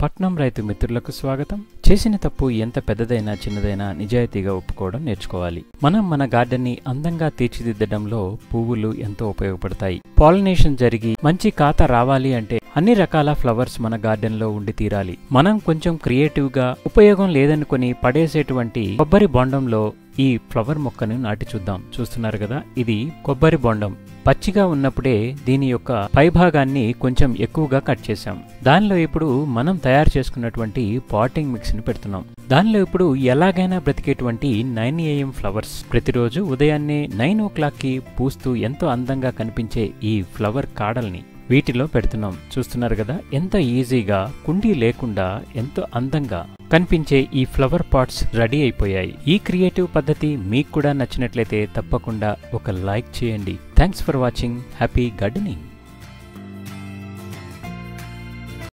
పట్నం రైతు మిత్రులకు స్వాగతం చేసిన తప్పు ఎంత పెద్దదైనా చిన్నదైనా నిజాయితీగా ఒప్పుకోవడం నేర్చుకోవాలి మనం మన గార్డెన్ ని అందంగా తీర్చిదిద్దడంలో పువ్వులు ఎంతో ఉపయోగపడతాయి పాలినేషన్ జరిగి మంచి కాత రావాలి అంటే అన్ని రకాల ఫ్లవర్స్ మన గార్డెన్ లో ఉండి తీరాలి మనం కొంచెం క్రియేటివ్ గా ఉపయోగం లేదనుకొని పడేసేటువంటి కొబ్బరి బొండంలో ఈ ఫ్లవర్ మొక్కను నాటి చూద్దాం చూస్తున్నారు కదా ఇది కొబ్బరి బొండం పచ్చిగా ఉన్నప్పుడే దీని యొక్క పైభాగాన్ని కొంచెం ఎక్కువగా కట్ చేశాం దానిలో ఇప్పుడు మనం తయారు చేసుకున్నటువంటి పాటింగ్ మిక్స్ ని పెడుతున్నాం దానిలో ఇప్పుడు ఎలాగైనా బ్రతికేటువంటి నైన్ ఏఎం ఫ్లవర్స్ ప్రతిరోజు ఉదయాన్నే నైన్ ఓ క్లాక్ కి పూస్తూ ఎంతో అందంగా కనిపించే ఈ ఫ్లవర్ కాడల్ని వీటిలో పెడుతున్నాం చూస్తున్నారు కదా ఎంత ఈజీగా కుండీ లేకుండా ఎంతో అందంగా కనిపించే ఈ ఫ్లవర్ పాట్స్ రెడీ అయిపోయాయి ఈ క్రియేటివ్ పద్ధతి మీకు కూడా నచ్చినట్లయితే తప్పకుండా ఒక లైక్ చేయండి thanks for watching happy gardening